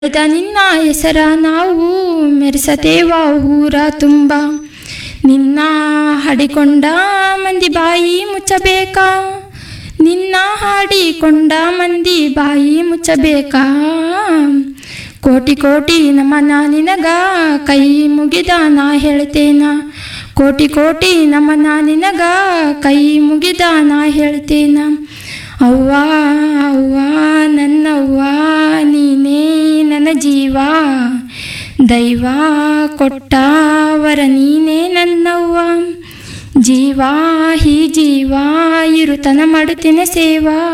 ಅದ ನಿನ್ನ ಹೆಸರ ನಾವು ಮೆರೆಸತೇವ ಊರ ತುಂಬ ನಿನ್ನ ಹಾಡಿಕೊಂಡ ಮಂದಿ ಬಾಯಿ ಮುಚ್ಚಬೇಕಾ ನಿನ್ನ ಹಾಡಿಕೊಂಡ ಮಂದಿ ಬಾಯಿ ಮುಚ್ಚಬೇಕಾ ಕೋಟಿ ಕೋಟಿ ನಮನ ನಿನಗ ಕೈ ಮುಗಿದ ನಾ ಹೇಳ್ತೇನ ಕೋಟಿ ಕೋಟಿ ನಮನ ನಿನಗ ಕೈ ಮುಗಿದ ನಾ ಹೇಳ್ತೇನ ಅವ್ವ ಅವ್ವ ನನ್ನವ್ವ ನೀನೇ ನನ್ನ ಜೀವ ದೈವ ಕೊಟ್ಟ ವರ ನೀನೇ ನನ್ನವ್ವ ಜೀವ ಹಿ ಜೀವ ಇರುತನ ಮಾಡುತ್ತೇನೆ ಸೇವಾ